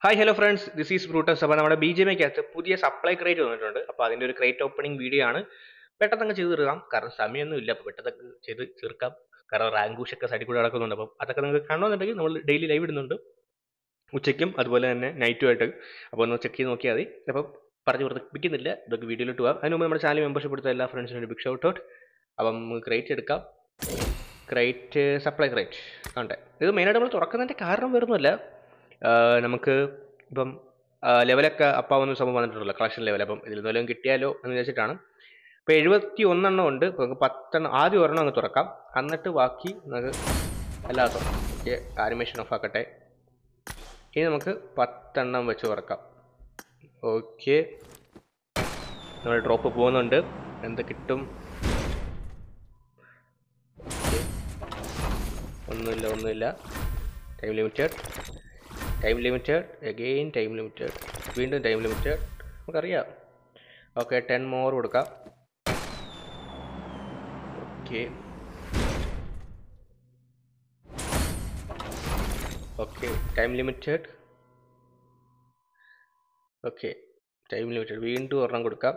hi hello friends this is Brutus അപ്പോൾ നമ്മുടെ B J മിക്കകത്ത് പുതിയ സപ്ലൈ ക്രേറ്റ് വന്നിട്ടുണ്ട് അപ്പോൾ അതിൻ്റെ ഒരു ക്രേറ്റ് ഓപ്പണിംഗ് വീഡിയോ ആണ് പെട്ടെന്ന് അങ്ങ് ചെയ്ത് തീർക്കാം കാരണം സമയമൊന്നും ഇല്ല അപ്പോൾ പെട്ടെന്ന് അങ്ങ് ചെയ്ത് തീർക്കാം കാരണം റാങ്കൂഷ് ഒക്കെ സൈഡിൽ കൂടെ നടക്കുന്നുണ്ട് അപ്പം അതൊക്കെ നിങ്ങൾക്ക് കാണണമെന്നുണ്ടെങ്കിൽ നമ്മൾ ഡെയിലി ലൈവ് ഇടുന്നുണ്ട് ഉച്ചയ്ക്കും അതുപോലെ തന്നെ നൈറ്റുമായിട്ട് അപ്പോൾ ഒന്ന് ചെക്ക് ചെയ്ത് നോക്കിയാൽ മതി അപ്പം പറഞ്ഞു വർദ്ധിപ്പിക്കുന്നില്ല ഇതൊക്കെ വീഡിയോയിലോട്ട് പോകാം അതിന് മുമ്പ് നമ്മുടെ ചാനൽ മെമ്പർഷിപ്പ് എടുത്ത എല്ലാ ഫ്രണ്ട്സിനും ഒരു ബിഗ് ഷൗട്ട് ഔട്ട് അപ്പം ക്രേറ്റ് എടുക്കാം ക്രേറ്റ് സപ്ലൈ ക്രേറ്റ് കണ്ടേ ഇത് മെയിനായിട്ട് നമ്മൾ തുറക്കുന്നതിൻ്റെ കാരണം വരുന്നില്ല നമുക്ക് ഇപ്പം ലെവലൊക്കെ അപ്പാവുന്ന സംഭവം വന്നിട്ടുണ്ടല്ലോ കളക്ഷൻ ലെവൽ അപ്പം ഇതിൽ നിന്നും കിട്ടിയാലോ എന്ന് വിചാരിച്ചിട്ടാണ് ഇപ്പോൾ എഴുപത്തി ഒന്നെണ്ണം ഉണ്ട് ഇപ്പോൾ നമുക്ക് പത്തെണ്ണം ആദ്യം ഒരെണ്ണം അങ്ങ് തുറക്കാം എന്നിട്ട് ബാക്കി നമുക്ക് അല്ലാതെ തുറക്കാം ഓക്കെ ആനിമേഷൻ ഓഫ് ആക്കട്ടെ ഇനി നമുക്ക് പത്തെണ്ണം വെച്ച് തുറക്കാം ഓക്കെ നമ്മൾ ഡ്രോപ്പ് പോകുന്നുണ്ട് എന്ത് കിട്ടും ഓക്കെ ഒന്നുമില്ല ഒന്നുമില്ല time limited time limited again time limited വീണ്ടും ടൈം ലിമിറ്റഡ് നമുക്കറിയാം ഓക്കെ ടെൻ മോർ കൊടുക്കാം okay okay time limited okay time limited വീണ്ടും ഒരെണ്ണം കൊടുക്കാം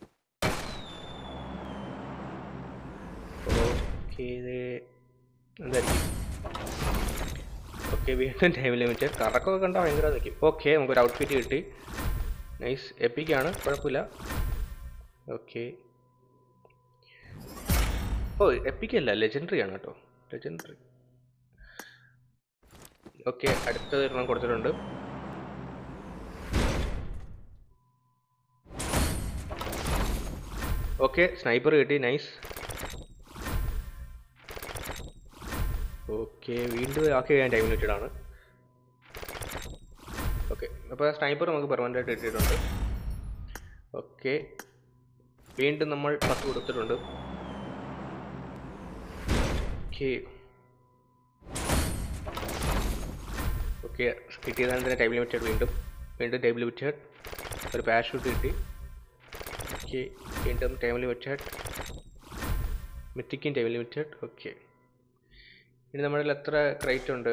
ഓക്കെ ഇത് എന്തായിരിക്കും ഓക്കെ വീണ്ടും ടൈം ലിമിറ്റഡ് കറക്കൊക്കെ കണ്ടാൽ ഭയങ്കര നിൽക്കും ഓക്കെ നമുക്കൊരു ഔട്ട്ഫിറ്റ് കിട്ടി നൈസ് എപ്പിക്കാണ് കുഴപ്പമില്ല ഓക്കെ ഓ എപ്പിക്കല്ല ലെജൻഡറി ആണ് കേട്ടോ ലെജൻഡറി ഓക്കെ അടുത്തത് ഒരെണ്ണം കൊടുത്തിട്ടുണ്ട് ഓക്കെ സ്നൈപ്പർ കിട്ടി നൈസ് ഓക്കെ വീണ്ടും ആക്കി കഴിയാൻ ടൈം ലിമിറ്റഡ് ആണ് ഓക്കെ അപ്പോൾ സ്നൈപ്പർ നമുക്ക് പെർമനൻ്റ് ആയിട്ട് ഇട്ടിട്ടുണ്ട് ഓക്കെ വീണ്ടും നമ്മൾ പത്ത് കൊടുത്തിട്ടുണ്ട് ഓക്കെ ഓക്കെ കിട്ടിയതാണ് തന്നെ ടൈം ലിമിറ്റഡ് വീണ്ടും വീണ്ടും ടൈം ലിമിറ്റഡ് ഒരു പാഷൂട്ട് കിട്ടി ഓക്കെ വീണ്ടും ടൈം ലിമിറ്റഡ് മിത്തിക്കും ടൈം ലിമിറ്റഡ് ഓക്കെ ഇനി നമ്മുടെ എത്ര ക്രൈറ്റ് ഉണ്ട്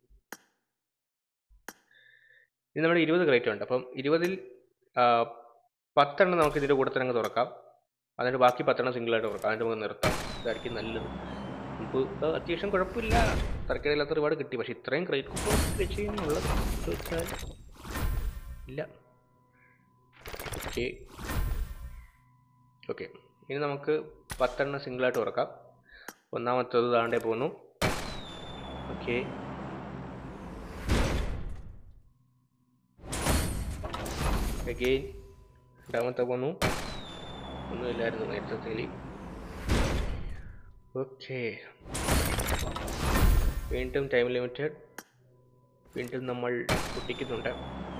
ഇനി നമ്മുടെ ഇരുപത് ക്രൈറ്റ് ഉണ്ട് അപ്പം ഇരുപതിൽ പത്തെണ്ണം നമുക്ക് ഇതിൻ്റെ കൂടെ തന്നെ അങ്ങ് തുറക്കാം എന്നിട്ട് ബാക്കി പത്തെണ്ണം സിംഗിളായിട്ട് തുറക്കാം അതിൻ്റെ നമുക്ക് നിർത്താം ഇതായിരിക്കും നല്ലത് നമുക്ക് അത്യാവശ്യം കുഴപ്പമില്ല തരക്കേടില്ലാത്ത ഒരുപാട് കിട്ടി പക്ഷെ ഇത്രയും ക്രൈറ്റ് കൂപ്പൺ ചെയ്യുന്നുള്ളത് ചോദിച്ചാൽ ഇല്ല ഓക്കെ ഓക്കെ ഇനി നമുക്ക് പത്തെണ്ണം സിംഗിളായിട്ട് തുറക്കാം ഒന്നാമത്തത് താണ്ടേ പോന്നു ഓക്കെ അഗെയിൻ രണ്ടാമത്തെ പോന്നു ഒന്നുമില്ലായിരുന്നു നേരത്തെ ഓക്കെ വീണ്ടും ടൈം ലിമിറ്റഡ് വീണ്ടും നമ്മൾ പൊട്ടിക്കുന്നുണ്ട്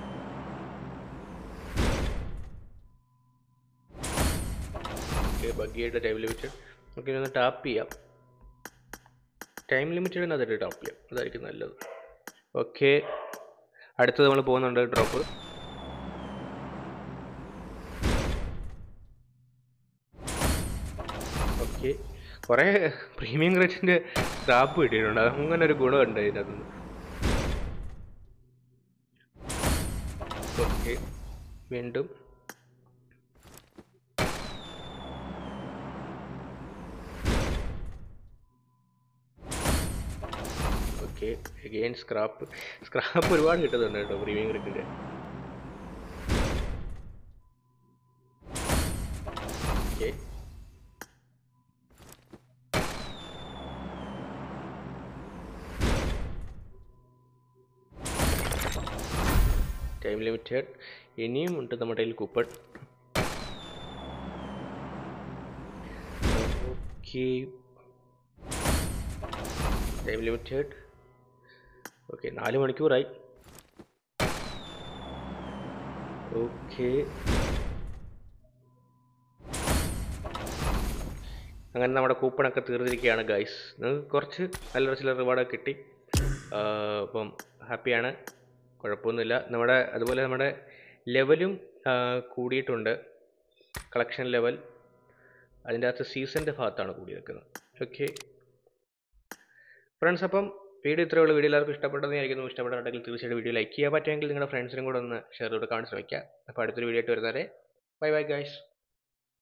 ഓക്കെ ബഗ്ഗിയുടെ ടൈം ലിമിറ്റഡ് നമുക്ക് ഒന്ന് ടാപ്പ് ചെയ്യാം ടൈം ലിമിറ്റഡിന് അതിട്ട് ടാപ്പ് ചെയ്യാം അതായിരിക്കും നല്ലത് ഓക്കെ അടുത്തത് നമ്മൾ പോകുന്നുണ്ട് ഡ്രോപ്പ് ഓക്കെ കുറേ പ്രീമിയം ക്രച്ചിൻ്റെ ടാപ്പ് കിട്ടിയിട്ടുണ്ട് അങ്ങനെ ഒരു ഗുണമുണ്ട് ഇതിനകത്തുനിന്ന് ഓക്കെ വീണ്ടും ഓക്കെ അഗെയിൻ സ്ക്രാപ്പ് സ്ക്രാപ്പ് ഒരുപാട് കിട്ടുന്നുണ്ട് കേട്ടോ പ്രീമിയം ക്രിക്കിൻ്റെ ഓക്കെ ടൈം ലിമിറ്റഡ് ഇനിയും ഉണ്ട് നമ്മുടെ കയ്യിൽ coupon okay time limited okay നാല് മണിക്കൂറായി ഓക്കെ അങ്ങനെ നമ്മുടെ കൂപ്പണൊക്കെ തീർന്നിരിക്കുകയാണ് ഗൈസ് നിങ്ങൾക്ക് കുറച്ച് നല്ല ചില റിവാർഡൊക്കെ കിട്ടി അപ്പം ഹാപ്പിയാണ് കുഴപ്പമൊന്നുമില്ല നമ്മുടെ അതുപോലെ നമ്മുടെ ലെവലും കൂടിയിട്ടുണ്ട് കളക്ഷൻ ലെവൽ അതിൻ്റെ അകത്ത് സീസണിൻ്റെ ഭാഗത്താണ് കൂടി നിൽക്കുന്നത് ഓക്കെ ഫ്രണ്ട്സ് അപ്പം വീഡിയോ ഇത്രയുള്ള വീഡിയോ എല്ലാവർക്കും ഇഷ്ടപ്പെട്ടതെന്നായിരിക്കുന്നു ഇഷ്ടപ്പെട്ടിട്ടുണ്ടെങ്കിൽ തീർച്ചയായിട്ടും വീഡിയോ ലൈക്ക് ചെയ്യാൻ പറ്റുമെങ്കിൽ നിങ്ങളുടെ ഫ്രണ്ട്സിനും കൂടെ ഒന്ന് ഷെയർ ചെയ്ത് കൊടുക്കാൻ ശ്രമിക്കുക അപ്പോൾ അടുത്തൊരു വീഡിയോ ആയിട്ട് വരുന്നവരെ ബൈ ബൈ ഗൈസ്